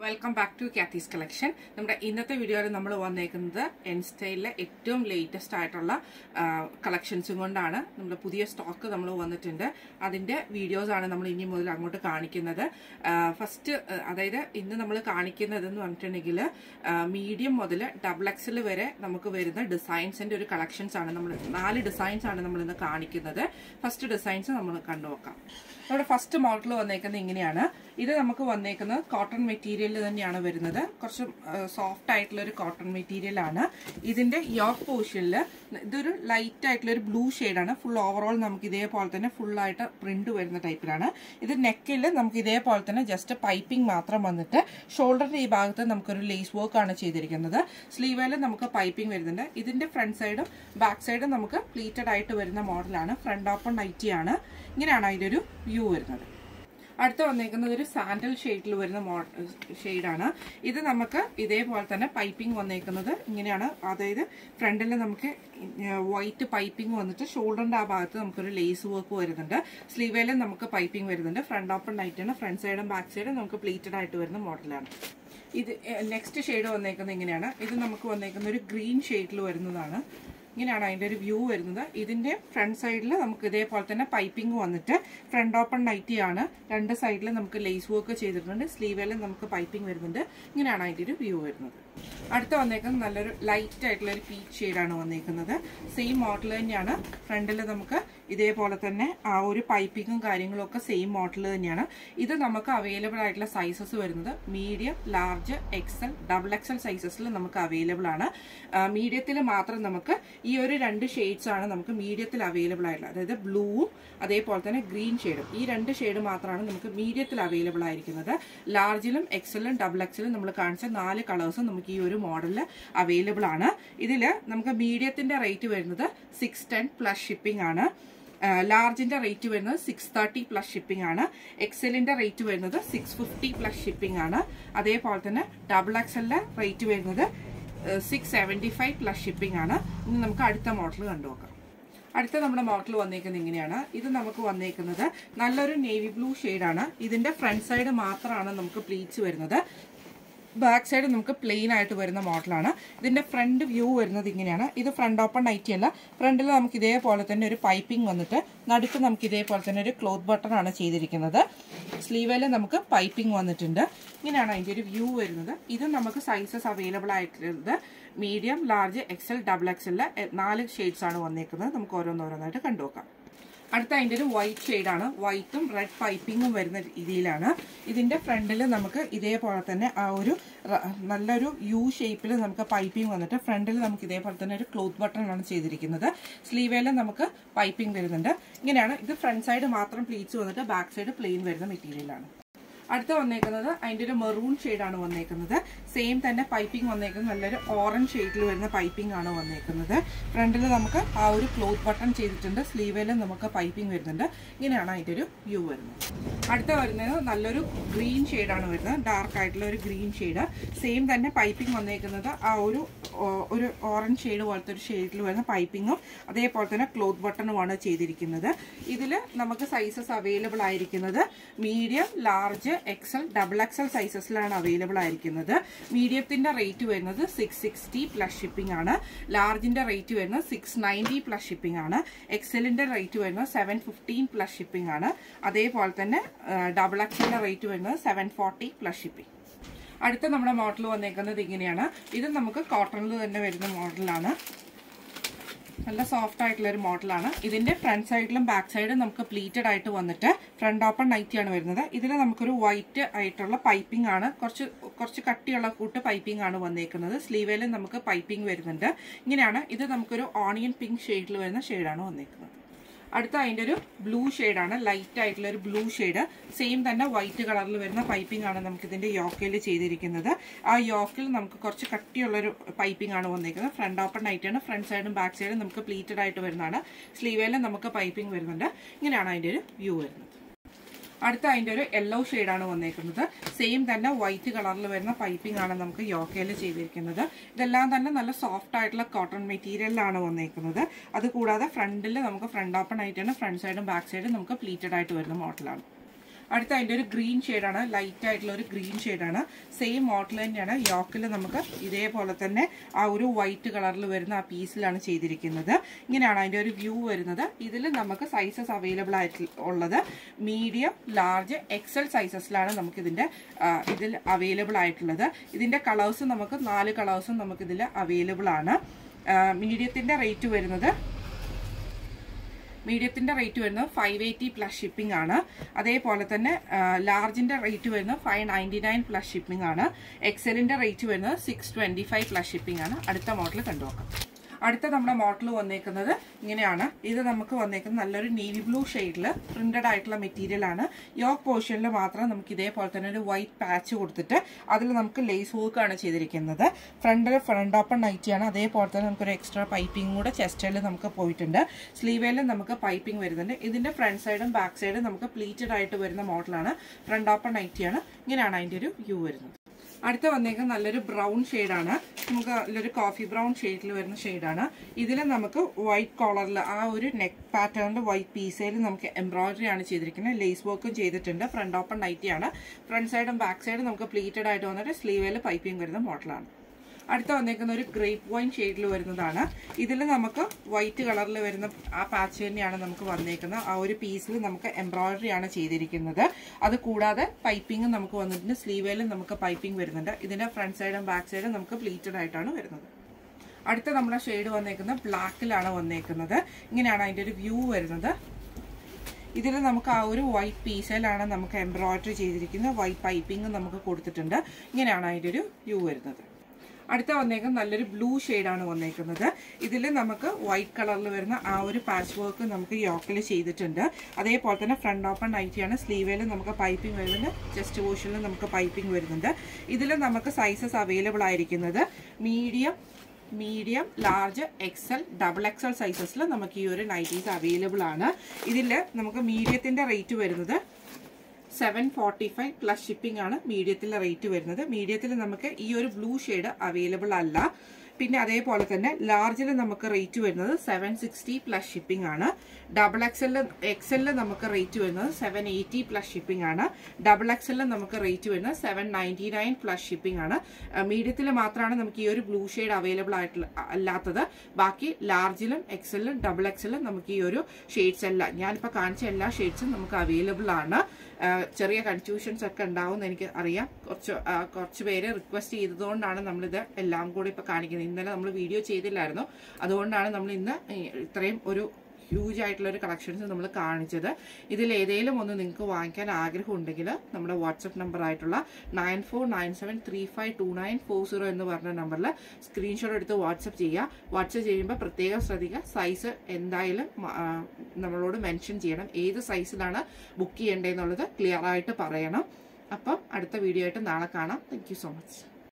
welcome back to കാത്തീസ് collection നമ്മുടെ ഇന്നത്തെ വീഡിയോയിൽ നമ്മൾ വന്നേക്കുന്നത് എൻ സ്റ്റൈലിലെ ഏറ്റവും ലേറ്റസ്റ്റ് ആയിട്ടുള്ള കളക്ഷൻസും കൊണ്ടാണ് നമ്മുടെ പുതിയ സ്റ്റോക്ക് നമ്മൾ വന്നിട്ടുണ്ട് അതിന്റെ വീഡിയോസ് ആണ് നമ്മൾ ഇനി മുതൽ അങ്ങോട്ട് കാണിക്കുന്നത് ഫസ്റ്റ് അതായത് ഇന്ന് നമ്മൾ കാണിക്കുന്നത് എന്ന് പറഞ്ഞിട്ടുണ്ടെങ്കിൽ മീഡിയം മുതൽ ഡബിൾ എക്സൽ വരെ നമുക്ക് വരുന്ന ഡിസൈൻസിന്റെ ഒരു കളക്ഷൻസ് ആണ് നമ്മൾ നാല് ഡിസൈൻസ് ആണ് നമ്മൾ ഇന്ന് കാണിക്കുന്നത് ഫസ്റ്റ് ഡിസൈൻസ് നമ്മൾ കണ്ടുനോക്കാം നമ്മുടെ ഫസ്റ്റ് മോഡൽ വന്നേക്കുന്നത് ഇങ്ങനെയാണ് ഇത് നമുക്ക് വന്നേക്കുന്നത് കോട്ടൺ മെറ്റീരിയൽ തന്നെയാണ് വരുന്നത് കുറച്ച് സോഫ്റ്റ് ആയിട്ടുള്ള ഒരു കോട്ടൺ മെറ്റീരിയൽ ആണ് ഇതിന്റെ യോക്ക് പോർഷനിൽ ഇതൊരു ലൈറ്റ് ആയിട്ടുള്ള ഒരു ബ്ലൂ ആണ് ഫുൾ ഓവറോൾ നമുക്ക് ഇതേപോലെ തന്നെ ഫുൾ ആയിട്ട് പ്രിന്റ് വരുന്ന ടൈപ്പിലാണ് ഇത് നെക്കിൽ നമുക്ക് ഇതേപോലെ തന്നെ ജസ്റ്റ് പൈപ്പിംഗ് മാത്രം വന്നിട്ട് ഷോൾഡറിന്റെ ഈ ഭാഗത്ത് നമുക്കൊരു ലേസ് വർക്ക് ആണ് ചെയ്തിരിക്കുന്നത് സ്ലീവേൽ നമുക്ക് പൈപ്പിംഗ് വരുന്നുണ്ട് ഇതിന്റെ ഫ്രണ്ട് സൈഡും ബാക്ക് സൈഡും നമുക്ക് പ്ലീറ്റഡ് ആയിട്ട് വരുന്ന മോഡലാണ് ഫ്രണ്ട് ഓപ്പൺ നൈറ്റി ആണ് ഇങ്ങനെയാണ് അതിന്റെ ഒരു വ്യൂ വരുന്നത് അടുത്ത വന്നേക്കുന്നത് ഒരു സാൻഡൽ ഷെയ്ഡിൽ വരുന്ന ഷെയ്ഡാണ് ഇത് നമുക്ക് ഇതേപോലെ തന്നെ പൈപ്പിംഗ് വന്നേക്കുന്നത് ഇങ്ങനെയാണ് അതായത് ഫ്രണ്ടിൽ നമുക്ക് വൈറ്റ് പൈപ്പിംഗ് വന്നിട്ട് ഷോൾഡറിന്റെ ആ ഭാഗത്ത് നമുക്കൊരു ലേസ് വർക്ക് വരുന്നുണ്ട് സ്ലീവേലും നമുക്ക് പൈപ്പിംഗ് വരുന്നുണ്ട് ഫ്രണ്ട് ഓപ്പൺ നൈറ്റാണ് ഫ്രണ്ട് സൈഡും ബാക്ക് സൈഡും നമുക്ക് പ്ലീറ്റഡ് ആയിട്ട് വരുന്ന മോഡലാണ് ഇത് നെക്സ്റ്റ് ഷെയ്ഡ് വന്നേക്കുന്നത് ഇങ്ങനെയാണ് ഇത് നമുക്ക് വന്നേക്കുന്ന ഒരു ഗ്രീൻ ഷെയ്ഡിൽ വരുന്നതാണ് ഇങ്ങനെയാണ് അതിൻ്റെ ഒരു വ്യൂ വരുന്നത് ഇതിൻ്റെ ഫ്രണ്ട് സൈഡിൽ നമുക്ക് ഇതേപോലെ തന്നെ പൈപ്പിംഗ് വന്നിട്ട് ഫ്രണ്ട് ഓപ്പൺ നൈറ്റി ആണ് രണ്ട് സൈഡിൽ നമുക്ക് ലേസ് വർക്ക് ചെയ്തിട്ടുണ്ട് സ്ലീവിലും നമുക്ക് പൈപ്പിംഗ് വരുന്നുണ്ട് ഇങ്ങനെയാണ് അതിൻ്റെ ഒരു വ്യൂ വരുന്നത് അടുത്ത വന്നേക്കുന്നത് നല്ലൊരു ലൈറ്റ് ആയിട്ടുള്ള ഒരു പീച്ച് ഷെയ്ഡാണ് വന്നേക്കുന്നത് സെയിം മോഡൽ തന്നെയാണ് ഫ്രണ്ടിൽ നമുക്ക് ഇതേപോലെ തന്നെ ആ ഒരു പൈപ്പിങ്ങും കാര്യങ്ങളും ഒക്കെ സെയിം മോഡൽ തന്നെയാണ് ഇത് നമുക്ക് അവൈലബിൾ ആയിട്ടുള്ള സൈസസ് വരുന്നത് medium large XL double XL സൈസസിൽ നമുക്ക് അവൈലബിൾ ആണ് മീഡിയത്തിൽ മാത്രം നമുക്ക് ഈ ഒരു രണ്ട് ഷെയ്ഡ്സ് ആണ് നമുക്ക് മീഡിയത്തിൽ അവൈലബിൾ ആയിട്ടുള്ളത് അതായത് ബ്ലൂവും അതേപോലെ തന്നെ ഗ്രീൻ ഷെയ്ഡും ഈ രണ്ട് ഷെയ്ഡ് മാത്രമാണ് നമുക്ക് മീഡിയത്തിൽ അവൈലബിൾ ആയിരിക്കുന്നത് ലാർജിലും എക്സലും ഡബിൾ എക്സലും നമ്മൾ കാണിച്ച നാല് കളേഴ്സും നമുക്ക് ഈ ഒരു മോഡലിൽ അവൈലബിൾ ആണ് ഇതിൽ നമുക്ക് മീഡിയത്തിന്റെ റേറ്റ് വരുന്നത് സിക്സ് ടെൻ പ്ലസ് ഷിപ്പിംഗ് ആണ് ലാർജിന്റെ റേറ്റ് വരുന്നത് സിക്സ് തേർട്ടി പ്ലസ് ഷിപ്പിംഗ് ആണ് എക്സലിന്റെ റേറ്റ് വരുന്നത് സിക്സ് ഫിഫ്റ്റി പ്ലസ് ഷിപ്പിംഗ് ആണ് അതേപോലെ തന്നെ ഡബിൾ എക്സലിന്റെ റേറ്റ് വരുന്നത് six seventy five plus shipping ആണ് ഇനി നമുക്ക് അടുത്ത മോഡൽ കണ്ടുനോക്കാം അടുത്ത നമ്മുടെ മോഡൽ വന്നേക്കുന്നത് ഇങ്ങനെയാണ് ഇത് നമുക്ക് വന്നേക്കുന്നത് നല്ലൊരു നേവി ബ്ലൂ ഷെയ്ഡാണ് ഇതിന്റെ ഫ്രണ്ട് സൈഡ് മാത്രമാണ് നമുക്ക് പ്ലീറ്റ്സ് വരുന്നത് ബാക്ക് സൈഡ് നമുക്ക് പ്ലെയിൻ ആയിട്ട് വരുന്ന മോഡലാണ് ഇതിന്റെ ഫ്രണ്ട് വ്യൂ വരുന്നത് ഇങ്ങനെയാണ് ഇത് ഫ്രണ്ട് ഓപ്പൺ നൈറ്റി അല്ല ഫ്രണ്ടിൽ നമുക്ക് ഇതേപോലെ തന്നെ ഒരു പൈപ്പിംഗ് വന്നിട്ട് നടുക്ക് നമുക്ക് ഇതേപോലെ തന്നെ ഒരു ക്ലോത്ത് ബട്ടൺ ആണ് ചെയ്തിരിക്കുന്നത് സ്ലീവിൽ നമുക്ക് പൈപ്പിംഗ് വന്നിട്ടുണ്ട് ഇങ്ങനെയാണ് അതിന്റെ ഒരു വ്യൂ വരുന്നത് ഇത് നമുക്ക് സൈസസ് അവൈലബിൾ ആയിട്ടുള്ളത് മീഡിയം ലാർജ് എക്സൽ ഡബിൾ എക്സലില് നാല് ഷെയ്ഡ്സ് ആണ് വന്നേക്കുന്നത് നമുക്ക് ഓരോന്നോരോന്നായിട്ട് കണ്ടുനോക്കാം അടുത്ത അതിൻ്റെ ഒരു വൈറ്റ് ഷെയ്ഡാണ് വൈറ്റും റെഡ് പൈപ്പിങ്ങും വരുന്ന രീതിയിലാണ് ഇതിൻ്റെ ഫ്രണ്ടിൽ നമുക്ക് ഇതേപോലെ തന്നെ ആ ഒരു നല്ലൊരു യു ഷേപ്പിൽ നമുക്ക് പൈപ്പിംഗ് വന്നിട്ട് ഫ്രണ്ടിൽ നമുക്ക് ഇതേപോലെ തന്നെ ഒരു ക്ലോത്ത് ബട്ടൺ ആണ് ചെയ്തിരിക്കുന്നത് സ്ലീവേലും നമുക്ക് പൈപ്പിംഗ് വരുന്നുണ്ട് ഇങ്ങനെയാണ് ഇത് ഫ്രണ്ട് സൈഡ് മാത്രം പ്ലീറ്റ്സ് വന്നിട്ട് ബാക്ക് സൈഡ് പ്ലെയിൻ വരുന്ന മെറ്റീരിയലാണ് അടുത്ത വന്നേക്കുന്നത് അതിൻ്റെ ഒരു മെറൂൺ ഷെയ്ഡാണ് വന്നേക്കുന്നത് സെയിം തന്നെ പൈപ്പിംഗ് വന്നേക്കുന്നത് നല്ലൊരു ഓറഞ്ച് ഷെയ്ഡിൽ വരുന്ന പൈപ്പിംഗ് ആണ് വന്നേക്കുന്നത് ഫ്രണ്ടിൽ നമുക്ക് ആ ഒരു ക്ലോത്ത് ബട്ടൺ ചെയ്തിട്ടുണ്ട് സ്ലീവിലും നമുക്ക് പൈപ്പിംഗ് വരുന്നുണ്ട് ഇങ്ങനെയാണ് അതിൻ്റെ ഒരു വ്യൂ വരുന്നത് അടുത്ത വരുന്നത് നല്ലൊരു ഗ്രീൻ ഷെയ്ഡാണ് വരുന്നത് ഡാർക്ക് ആയിട്ടുള്ള ഒരു ഗ്രീൻ ഷെയ്ഡ് സെയിം തന്നെ പൈപ്പിംഗ് വന്നേക്കുന്നത് ആ ഒരു ഒരു ഓറഞ്ച് ഷെയ്ഡ് പോലത്തെ ഒരു ഷെയ്ഡിൽ വരുന്ന പൈപ്പിങ്ങും അതേപോലെ തന്നെ ക്ലോത്ത് ബട്ടണുമാണ് ചെയ്തിരിക്കുന്നത് ഇതിൽ നമുക്ക് സൈസസ് അവൈലബിൾ ആയിരിക്കുന്നത് medium large XL double XL സൈസസിലാണ് അവൈലബിൾ ആയിരിക്കുന്നത് മീഡിയത്തിന്റെ റേറ്റ് വരുന്നത് സിക്സ് സിക്സ്റ്റി പ്ലസ് ഷിപ്പിംഗ് ആണ് ലാർജിന്റെ റേറ്റ് വരുന്നത് സിക്സ് നയൻറ്റി പ്ലസ് ഷിപ്പിംഗ് ആണ് എക്സലിന്റെ റേറ്റ് വരുന്നത് സെവൻ ഫിഫ്റ്റീൻ പ്ലസ് ഷിപ്പിംഗ് ആണ് അതേപോലെ തന്നെ ഡബിൾ എക്സലിന്റെ റേറ്റ് വരുന്നത് സെവൻ ഫോർട്ടി പ്ലസ് ഷിപ്പിംഗ് അടുത്ത നമ്മുടെ മോഡൽ വന്നേക്കുന്നത് ഇങ്ങനെയാണ് ഇത് നമുക്ക് കോട്ടണിൽ തന്നെ വരുന്ന മോഡലാണ് നല്ല സോഫ്റ്റ് ആയിട്ടുള്ള ഒരു മോഡലാണ് ഇതിന്റെ ഫ്രണ്ട് സൈഡിലും ബാക്ക് സൈഡും നമുക്ക് പ്ലീറ്റഡ് ആയിട്ട് വന്നിട്ട് ഫ്രണ്ട് ഓപ്പൺ നൈറ്റിയാണ് വരുന്നത് ഇതിൽ നമുക്കൊരു വൈറ്റ് ആയിട്ടുള്ള പൈപ്പിംഗ് ആണ് കുറച്ച് കുറച്ച് കട്ടിയുള്ള കൂട്ട് പൈപ്പിംഗ് ആണ് വന്നേക്കുന്നത് സ്ലീവേലും നമുക്ക് പൈപ്പിംഗ് വരുന്നുണ്ട് ഇങ്ങനെയാണ് ഇത് നമുക്കൊരു ഓണിയൻ പിങ്ക് ഷെയ്ഡിൽ വരുന്ന ഷെയ്ഡാണ് വന്നേക്കുന്നത് അടുത്ത അതിൻ്റെ ഒരു ബ്ലൂ ഷെയ്ഡാണ് ലൈറ്റ് ആയിട്ടുള്ള ഒരു ബ്ലൂ ഷെയ്ഡ് സെയിം തന്നെ വൈറ്റ് കളറിൽ വരുന്ന പൈപ്പിംഗ് ആണ് നമുക്ക് ഇതിന്റെ യോക്കയിൽ ചെയ്തിരിക്കുന്നത് ആ യോക്കിൽ നമുക്ക് കുറച്ച് കട്ടിയുള്ള ഒരു പൈപ്പിംഗ് ആണ് വന്നിരിക്കുന്നത് ഫ്രണ്ട് ഓപ്പൺ ആയിട്ടാണ് ഫ്രണ്ട് സൈഡും ബാക്ക് സൈഡും നമുക്ക് പ്ലീറ്റഡ് ആയിട്ട് വരുന്നതാണ് സ്ലീവേലും നമുക്ക് പൈപ്പിംഗ് വരുന്നുണ്ട് ഇങ്ങനെയാണ് അതിൻ്റെ ഒരു വ്യൂ വരുന്നത് അടുത്ത അതിൻ്റെ ഒരു യെല്ലോ ഷെയ്ഡാണ് വന്നേക്കുന്നത് സെയിം തന്നെ വൈറ്റ് കളറിൽ വരുന്ന പൈപ്പിംഗ് ആണ് നമുക്ക് യോക്കയിൽ ചെയ്തിരിക്കുന്നത് ഇതെല്ലാം തന്നെ നല്ല സോഫ്റ്റ് ആയിട്ടുള്ള കോട്ടൺ മെറ്റീരിയലിലാണ് വന്നേക്കുന്നത് അതുകൂടാതെ ഫ്രണ്ടിൽ നമുക്ക് ഫ്രണ്ട് ഓപ്പൺ ആയിട്ടാണ് ഫ്രണ്ട് സൈഡും ബാക്ക് സൈഡും നമുക്ക് പ്ലീറ്റഡ് ആയിട്ട് വരുന്ന മോഡലാണ് അടുത്ത അതിൻ്റെ ഒരു ഗ്രീൻ ഷെയ്ഡാണ് ലൈറ്റ് ആയിട്ടുള്ള ഒരു ഗ്രീൻ ഷെയ്ഡാണ് സെയിം മോഡൽ തന്നെയാണ് യോക്കിൽ നമുക്ക് ഇതേപോലെ തന്നെ ആ ഒരു വൈറ്റ് കളറിൽ വരുന്ന ആ പീസിലാണ് ചെയ്തിരിക്കുന്നത് ഇങ്ങനെയാണ് അതിൻ്റെ ഒരു വ്യൂ വരുന്നത് ഇതിൽ നമുക്ക് സൈസസ് അവൈലബിൾ ആയിട്ട് ഉള്ളത് മീഡിയം ലാർജ് എക്സൽ സൈസസിലാണ് നമുക്ക് ഇതിൻ്റെ ഇതിൽ അവൈലബിൾ ആയിട്ടുള്ളത് ഇതിൻ്റെ കളേഴ്സ് നമുക്ക് നാല് കളേഴ്സും നമുക്കിതിൽ അവൈലബിൾ ആണ് മീഡിയത്തിൻ്റെ റേറ്റ് വരുന്നത് മീഡിയത്തിന്റെ റേറ്റ് വരുന്നത് ഫൈവ് എയ്റ്റി പ്ലസ് ഷിപ്പിംഗ് ആണ് അതേപോലെ തന്നെ ലാർജിന്റെ റേറ്റ് വരുന്നത് five ninety nine plus shipping ആണ് എക്സലിന്റെ റേറ്റ് വരുന്നത് six twenty five plus shipping ആണ് അടുത്ത മോഡൽ കണ്ടുനോക്കാം അടുത്ത നമ്മുടെ മോഡൽ വന്നേക്കുന്നത് ഇങ്ങനെയാണ് ഇത് നമുക്ക് വന്നേക്കുന്നത് നല്ലൊരു നേവി ബ്ലൂ ഷെയ്ഡിൽ പ്രിന്റഡ് ആയിട്ടുള്ള മെറ്റീരിയൽ ആണ് യോക്ക് പോർഷനിൽ മാത്രം നമുക്ക് ഇതേപോലെ തന്നെ ഒരു വൈറ്റ് പാച്ച് കൊടുത്തിട്ട് അതിൽ നമുക്ക് ലേസ് വർക്ക് ആണ് ചെയ്തിരിക്കുന്നത് ഫ്രണ്ടിൽ ഫ്രണ്ട് ഓപ്പൺ നൈറ്റിയാണ് അതേപോലെ തന്നെ നമുക്കൊരു എക്സ്ട്രാ പൈപ്പിംഗ് കൂടെ ചെസ്റ്റിൽ നമുക്ക് പോയിട്ടുണ്ട് സ്ലീവേലും നമുക്ക് പൈപ്പിംഗ് വരുന്നുണ്ട് ഇതിന്റെ ഫ്രണ്ട് സൈഡും ബാക്ക് സൈഡും നമുക്ക് പ്ലീറ്റഡ് ആയിട്ട് വരുന്ന മോഡലാണ് ഫ്രണ്ട് ഓപ്പൺ നൈറ്റിയാണ് ഇങ്ങനെയാണ് അതിന്റെ ഒരു വ്യൂ വരുന്നത് അടുത്ത വന്നേക്കുന്നത് നല്ലൊരു ബ്രൗൺ ഷെയ്ഡാണ് നമുക്ക് നല്ലൊരു കോഫി ബ്രൗൺ ഷെയ്ഡിൽ വരുന്ന ഷെയ്ഡാണ് ഇതിൽ നമുക്ക് വൈറ്റ് കോളറിൽ ആ ഒരു നെക്ക് പാറ്റേണിൽ വൈറ്റ് പീസയിൽ നമുക്ക് എംബ്രോയിഡറി ആണ് ചെയ്തിരിക്കുന്നത് ലേസ് വർക്കും ചെയ്തിട്ടുണ്ട് ഫ്രണ്ട് ഓപ്പൺ നൈറ്റിയാണ് ഫ്രണ്ട് സൈഡും ബാക്ക് സൈഡും നമുക്ക് പ്ലീറ്റഡ് ആയിട്ട് വന്നിട്ട് സ്ലീവിൽ പൈപ്പിംഗ് വരുന്ന മോഡലാണ് അടുത്ത വന്നേക്കുന്ന ഒരു ഗ്രേപ്പ് വൈൻ ഷെയ്ഡിൽ വരുന്നതാണ് ഇതിൽ നമുക്ക് വൈറ്റ് കളറിൽ വരുന്ന ആ പാച്ച് തന്നെയാണ് നമുക്ക് വന്നേക്കുന്നത് ആ ഒരു പീസിൽ നമുക്ക് എംബ്രോയിഡറി ആണ് ചെയ്തിരിക്കുന്നത് അത് കൂടാതെ പൈപ്പിംഗ് നമുക്ക് വന്നിട്ടുണ്ട് സ്ലീവേലും നമുക്ക് പൈപ്പിംഗ് വരുന്നുണ്ട് ഇതിന്റെ ഫ്രണ്ട് സൈഡും ബാക്ക് സൈഡും നമുക്ക് പ്ലീറ്റഡ് ആയിട്ടാണ് വരുന്നത് അടുത്ത നമ്മുടെ ഷെയ്ഡ് വന്നേക്കുന്നത് ബ്ലാക്കിലാണ് വന്നേക്കുന്നത് ഇങ്ങനെയാണ് അതിന്റെ ഒരു വ്യൂ വരുന്നത് ഇതിൽ നമുക്ക് ആ ഒരു വൈറ്റ് പീസിലാണ് നമുക്ക് എംബ്രോയിഡറി ചെയ്തിരിക്കുന്നത് വൈറ്റ് പൈപ്പിംഗ് നമുക്ക് കൊടുത്തിട്ടുണ്ട് ഇങ്ങനെയാണ് അതിൻ്റെ ഒരു വ്യൂ വരുന്നത് അടുത്ത വന്നേക്കുന്നത് നല്ലൊരു ബ്ലൂ ഷെയ്ഡാണ് വന്നേക്കുന്നത് ഇതിൽ നമുക്ക് വൈറ്റ് കളറിൽ വരുന്ന ആ ഒരു പാച്ച് വർക്ക് നമുക്ക് യോക്കിൽ ചെയ്തിട്ടുണ്ട് അതേപോലെ തന്നെ ഫ്രണ്ട് ഓപ്പൺ നൈറ്റിയാണ് സ്ലീവേൽ നമുക്ക് പൈപ്പിംഗ് വരുന്നുണ്ട് ചെസ്റ്റ് പോർഷനിൽ നമുക്ക് പൈപ്പിംഗ് വരുന്നുണ്ട് ഇതിൽ നമുക്ക് സൈസസ് അവൈലബിൾ ആയിരിക്കുന്നത് medium medium large XL double XL സൈസസിൽ നമുക്ക് ഈ ഒരു നൈറ്റീസ് അവൈലബിൾ ആണ് ഇതിൽ നമുക്ക് മീഡിയത്തിൻ്റെ റേറ്റ് വരുന്നത് seven forty five plus shipping ആണ് മീഡിയത്തിലെ റേറ്റ് വരുന്നത് മീഡിയത്തിൽ നമുക്ക് ഈ ഒരു ബ്ലൂ ഷെയ്ഡ് അവൈലബിൾ അല്ല പിന്നെ അതേപോലെ തന്നെ ലാർജിൽ നമുക്ക് റേറ്റ് വരുന്നത് സെവൻ സിക്സ്റ്റി പ്ലസ് ഷിപ്പിംഗ് ആണ് ഡബിൾ എക്സലിൽ എക്സലിൽ നമുക്ക് റേറ്റ് വരുന്നത് സെവൻ എയ്റ്റി പ്ലസ് ഷിപ്പിംഗ് ആണ് ഡബിൾ എക്സലിൽ നമുക്ക് റേറ്റ് വരുന്നത് seven ninety nine plus shipping ആണ് മീഡിയത്തിൽ മാത്രമാണ് നമുക്ക് ഈ ഒരു ബ്ലൂ ഷെയ്ഡ് അവൈലബിൾ ആയിട്ടുള്ള അല്ലാത്തത് ബാക്കി ലാർജിലും എക്സലിലും ഡബിൾ എക്സലിലും നമുക്ക് ഈ ഒരു ഷെയ്ഡ്സ് എല്ലാം ഞാനിപ്പോൾ കാണിച്ച എല്ലാ ഷെയ്ഡ്സും നമുക്ക് അവൈലബിൾ ആണ് ചെറിയ കൺഫ്യൂഷൻസ് ഒക്കെ ഉണ്ടാവും എനിക്ക് അറിയാം കുറച്ച് കുറച്ച് പേര് റിക്വസ്റ്റ് ചെയ്തതുകൊണ്ടാണ് നമ്മളിത് എല്ലാം കൂടി ഇപ്പോൾ കാണിക്കുന്നത് ഇന്നലെ നമ്മൾ വീഡിയോ ചെയ്തില്ലായിരുന്നു അതുകൊണ്ടാണ് നമ്മൾ ഇന്ന് ഇത്രയും ഒരു ഹ്യൂജ് ആയിട്ടുള്ള ഒരു കളക്ഷൻസ് നമ്മൾ കാണിച്ചത് ഇതിൽ ഏതെങ്കിലും ഒന്ന് നിങ്ങൾക്ക് വാങ്ങിക്കാൻ ആഗ്രഹം ഉണ്ടെങ്കിൽ നമ്മുടെ വാട്സപ്പ് നമ്പർ ആയിട്ടുള്ള nine four nine seven three five two nine four zero എന്ന് പറഞ്ഞ നമ്പറിൽ സ്ക്രീൻഷോട്ട് എടുത്ത് വാട്സപ്പ് ചെയ്യുക വാട്സപ്പ് ചെയ്യുമ്പോൾ പ്രത്യേകം ശ്രദ്ധിക്കുക സൈസ് എന്തായാലും നമ്മളോട് മെൻഷൻ ചെയ്യണം ഏത് സൈസിലാണ് ബുക്ക് ചെയ്യേണ്ടതെന്നുള്ളത് ക്ലിയർ ആയിട്ട് പറയണം അപ്പം അടുത്ത വീഡിയോ ആയിട്ട് നാളെ കാണാം താങ്ക് സോ മച്ച്